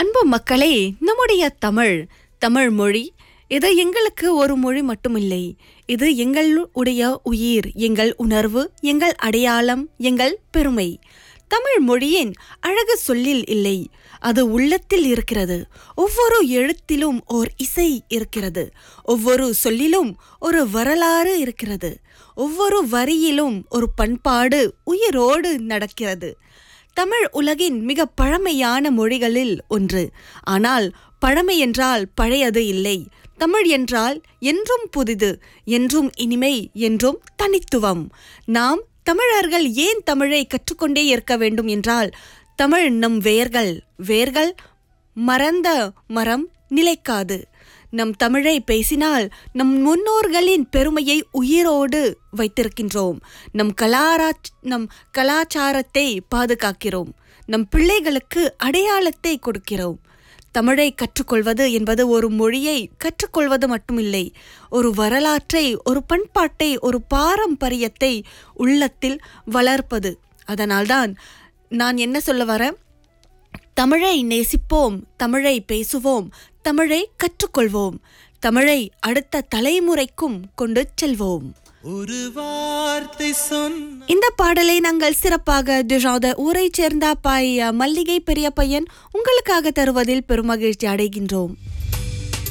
அன்பு மக்களே நம்முடைய தமிழ் தமிழ் மொழி இது எங்களுக்கு ஒரு மொழி மட்டுமில்லை இது எங்களுடைய உயிர் எங்கள் உணர்வு எங்கள் அடையாளம் எங்கள் பெருமை தமிழ் மொழியின் அழகு சொல்லில் இல்லை அது உள்ளத்தில் இருக்கிறது ஒவ்வொரு எழுத்திலும் ஓர் இசை இருக்கிறது ஒவ்வொரு சொல்லிலும் ஒரு வரலாறு இருக்கிறது ஒவ்வொரு வரியிலும் ஒரு பண்பாடு உயிரோடு நடக்கிறது தமிழ் உலகின் மிக பழமையான மொழிகளில் ஒன்று ஆனால் பழமை என்றால் பழையது இல்லை தமிழ் என்றால் என்றும் புதிது என்றும் இனிமை என்றும் தனித்துவம் நாம் தமிழர்கள் ஏன் தமிழை கற்றுக்கொண்டே இருக்க வேண்டும் என்றால் தமிழ் நம் வேர்கள் வேர்கள் மறந்த மரம் நிலைக்காது நம் தமிழை பேசினால் நம் முன்னோர்களின் பெருமையை உயிரோடு வைத்திருக்கின்றோம் நம் கலாரா நம் கலாச்சாரத்தை பாதுகாக்கிறோம் நம் பிள்ளைகளுக்கு அடையாளத்தை கொடுக்கிறோம் தமிழை கற்றுக்கொள்வது என்பது ஒரு மொழியை கற்றுக்கொள்வது மட்டுமில்லை ஒரு வரலாற்றை ஒரு பண்பாட்டை ஒரு பாரம்பரியத்தை உள்ளத்தில் வளர்ப்பது அதனால்தான் நான் என்ன சொல்ல வரேன் தமிழை நேசிப்போம் தமிழை பேசுவோம் தமிழை கற்றுக்கொள்வோம் தமிழை அடுத்த தலைமுறைக்கும் கொண்டு செல்வோம் ஒரு வார்த்தை சொன்ன இந்த பாடலை நாங்கள் சிறப்பாக துஷாத ஊரைச் சேர்ந்த பாய் மல்லிகை பெரிய பையன் உங்களுக்காக தருவதில் பெருமகிழ்ச்சி அடைகின்றோம்